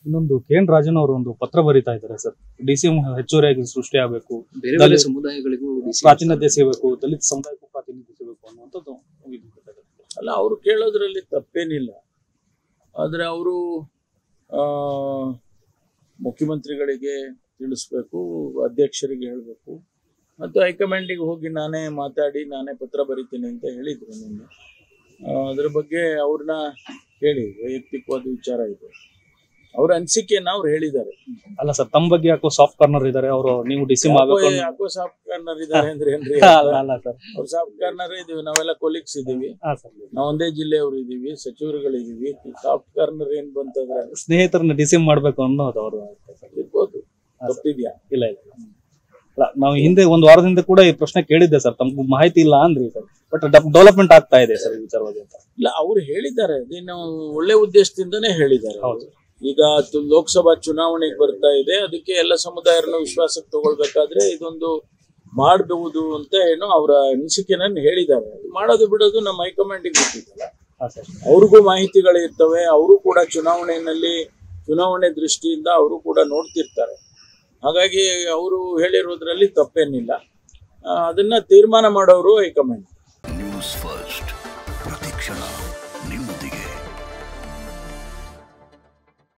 ಇನ್ನೊಂದು K N Rajan ಅವರು ಒಂದು ಪತ್ರ ಬರೀತಾ ಇದ್ದಾರೆ ಸರ್ ಡಿ ಸಿ ಎಂ ಹೆಚ್ಚುವರಿಯಾಗಿ ಸೃಷ್ಟಿ ಆಗಬೇಕು ಬೇರೆ ಬೇರೆ ದಲಿತ- ಸಮುದಾಯಗಳಿಗೂ DC ಪ್ರಾತಿನಿಧ್ಯ ಸಿಗಬೇಕು ದಲಿತ ಸಮುದಾಯಕ್ಕೂ ಪ್ರಾತಿನಿಧ್ಯ ಸಿಗಬೇಕು ಅನ್ನುವಂಥದ್ದು ಇದು. ಅಲ್ಲ ಅವರು ಕೇಳೋದ್ರಲ್ಲಿ ತಪ್ಪೇನಿಲ್ಲ ಆದರೆ ಅವರು ಮುಖ್ಯಮಂತ್ರಿಗಳಿಗೆ ತಿಳಿಸ್ಬೇಕು ಅಧ್ಯಕ್ಷರಿಗೆ ಹೇಳಬೇಕು ಮತ್ತು ಹೈಕಮಾಂಡಿಗೆ ಹೋಗಿ ನಾನೇ ಮಾತಾಡಿ ನಾನೇ ಪತ್ರ ಬರಿತೀನಿ ಅಂತ ಹೇಳಿದ್ರು ನಿನ್ನೆ ಆ, ಅದ್ರ ಬಗ್ಗೆ ಅವ್ರನ್ನ ಕೇಳಿ ವೈಯಕ್ತಿಕವಾದ ವಿಚಾರ ಇದೆ ಅವ್ರ ಅನಿಸಿಕೆಯನ್ನ ಅವ್ರು ಹೇಳಿದ್ದಾರೆ ಅಲ್ಲ ಸರ್ ತಮ್ಮ ಬಗ್ಗೆ ಯಾಕೋ ಸಾಫ್ಟ್ ಕಾರ್ನರ್ ಇದ್ದಾರೆ ಅವರು ನೀವು ಡಿ ಸಿ ಎಂ ಆಗಬೇಕು ಅನ್ನೋ- ಯಾಕೋ ಸಾಫ್ಟ್ ಕಾರ್ನರ್ ಇದ್ದಾರೆ ಅಂದ್ರೆ ಏನ್ರಿ ಅಲ್ಲ ಅಲ್ಲ ಸರ್ ಅವ್ರು ಸಾಫ್ಟ್ ಕಾರ್ನರ್ ಇದೀವಿ ನಾವೆಲ್ಲ ಕೊಲೀಗ್ಸ್ ಇದೀವಿ ಹಾ ಸರ್ ನಾವು ಒಂದೇ ಜಿಲ್ಲೆಯವರು ಇದೀವಿ ಸಚಿವರುಗಳಿದೀವಿ ಸಾಫ್ಟ್ ಕಾರ್ನರ್ ಏನ್ ಬಂತಂದ್ರೆ ಸ್ನೇಹಿತರನ್ನ ಡಿ ಸಿ ಎಂ ಮಾಡ್ಬೇಕು ಅನ್ನೋದು ಅವರು ಇರ್ಬೋದು ಹಾ, ಸರ್. ತಪ್ಪಿದ್ಯಾ ಇಲ್ಲ ಇಲ್ಲ ಅಲ್ಲ ನಾವು ಹಿಂದೆ ಒಂದು ವಾರದಿಂದ ಕೂಡ ಈ ಪ್ರಶ್ನೆ ಕೇಳಿದ್ದೆ ಸರ್ ತಮ್ಗೆ ಮಾಹಿತಿ ಇಲ್ಲ ಅಂದ್ರಿ ಸರ್ ಬಟ್ ಡೆವಲಪ್ಮೆಂಟ್ ಆಗ್ತಾ ಇದೆ ಸರ್ ಈ ವಿಚಾರವಾಗಿ ಅಂತ ಇಲ್ಲ ಅವ್ರು ಹೇಳಿದ್ದಾರೆ ಅದೇನು ಒಳ್ಳೆ ಉದ್ದೇಶದಿಂದನೇ ಹೇಳಿದ್ದಾರೆ ಹೌದು. ಈಗ ತು- ಲೋಕಸಭಾ ಚುನಾವಣೆಗೆ ಬರ್ತಾ ಇದೆ ಅದಕ್ಕೆ ಎಲ್ಲ ಸಮುದಾಯರನ್ನು ವಿಶ್ವಾಸಕ್ಕೆ ತಗೊಳ್ಬೇಕಾದ್ರೆ ಇದೊಂದು ಮಾಡಬಹುದು ಅಂತ ಏನೋ ಅವರ ಅನಿಸಿಕೆನ ಹೇಳಿದ್ದಾರೆ ಅದು ಮಾಡೋದು ಬಿಡೋದು ನಮ್ಮ ಹೈಕಮಾಂಡಿಗೆ ಗೊತ್ತಿದ್ದಲ್ಲ ಹಾ ಸರ್ ಅವ್ರಿಗೂ ಮಾಹಿತಿಗಳು ಇರ್ತವೆ ಅವರು ಕೂಡ ಚುನಾವಣೆಯಲ್ಲಿ ಚುನಾವಣೆ ದೃಷ್ಟಿಯಿಂದ ಅವರು ಕೂಡ ನೋಡ್ತಿರ್ತಾರೆ ಹಾಗಾಗಿ ಅವರು ಹೇಳಿರೋದ್ರಲ್ಲಿ ತಪ್ಪೇನಿಲ್ಲ ಆ, ಅದನ್ನ ತೀರ್ಮಾನ ಮಾಡೋರು ಹೈಕಮಾಂಡ್ ನ್ಯೂಸ್ ಫಸ್ಟ್